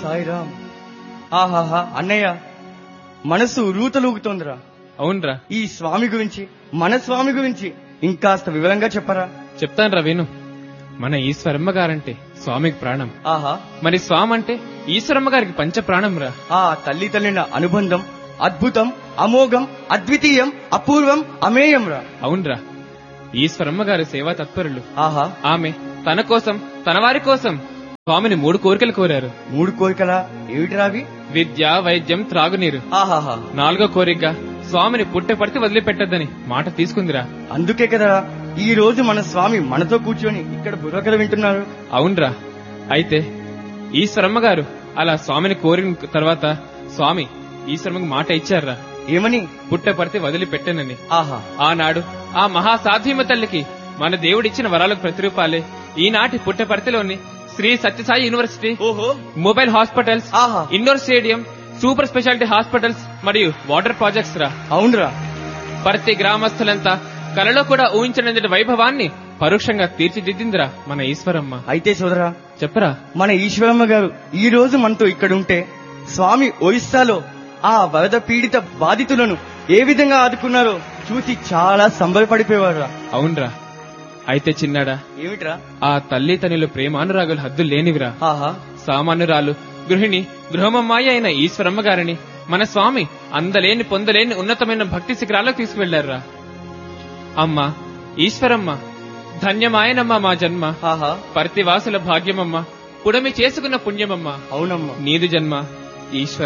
సాయిరామ్ ఆహాహా అన్నయ్య మనసు రూతలూగుతోందిరా అవునరా ఈ స్వామి గురించి మన స్వామి గురించి ఇంకాస్త వివరంగా చెప్పరా చెప్తానురా విను మన ఈశ్వరమ్మ గారంటే స్వామికి ప్రాణం ఆహా మరి స్వామి అంటే ఈశ్వరమ్మ గారికి పంచ ప్రాణం రా ఆ తల్లి తల్లిన అనుబంధం అద్భుతం అమోఘం అద్వితీయం అపూర్వం అమేయం రా అవునరా ఈశ్వరమ్మ గారి సేవా తత్పరులు ఆహా ఆమె తన కోసం తన వారి కోసం స్వామిని మూడు కోరికలు కోరారు మూడు కోరికలా ఏమిటిరా అవి విద్య వైద్యం త్రాగునీరు ఆహాహా నాలుగో కోరికగా స్వామిని పుట్టపడితే వదిలిపెట్టద్దని మాట తీసుకుందిరా అందుకే కదరా ఈ రోజు మన స్వామి మనతో కూర్చొని ఇక్కడ బుర్రకథ వింటున్నారు అవునరా అయితే ఈశ్వరమ్మ గారు అలా స్వామిని కోరిన తర్వాత స్వామి ఈశ్వరమ్మకి మాట ఇచ్చారా ఏమని పుట్టపడితే వదిలిపెట్టనని ఆహా ఆనాడు ఆ మహాసాధ్యమ తల్లికి మన దేవుడిచ్చిన వరాలకు ప్రతిరూపాలే ఈనాటి పుట్టపర్తిలోని శ్రీ సత్యసాయి యూనివర్సిటీ ఓహో మొబైల్ హాస్పిటల్స్ ఆహా indoor stadium super speciality hospitals మరియు వాటర్ ప్రాజెక్ట్స్ రా అవునురా ప్రతి గ్రామస్తులంతా కలలో కూడా ఊహించనంతటి వైభవాన్ని పరోక్షంగా తీర్చిదిద్దిందిరా మన ఈశ్వరమ్మ అయితే సోదరా చెప్పరా మన ఈశ్వరమ్మ గారు ఈ రోజు మనతో ఇక్కడ ఉంటే స్వామి ఒరిస్సాలో ఆ వరద పీడిత బాధితులను ఏ విధంగా ఆదుకున్నారో చూసి చాలా సంబరపడిపోయేవారు అవునరా అయితే చిన్నాడా ఏమిట్రా ఆ తల్లి తనిలో ప్రేమానురాగులు హద్దు లేనివిరా ఆహా సామాన్యురాలు గృహిణి గృహమమ్మాయి అయిన ఈశ్వరమ్మ గారిని మన స్వామి అందలేని పొందలేని ఉన్నతమైన భక్తి శిఖరాలకు తీసుకువెళ్లారా అమ్మా ఈశ్వరమ్మ ధన్యమాయనమ్మ మా జన్మ ఆహా పర్తివాసుల భాగ్యమమ్మ పుడమి చేసుకున్న పుణ్యమమ్మ అవునమ్మా నీదు జన్మ ఈశ్వర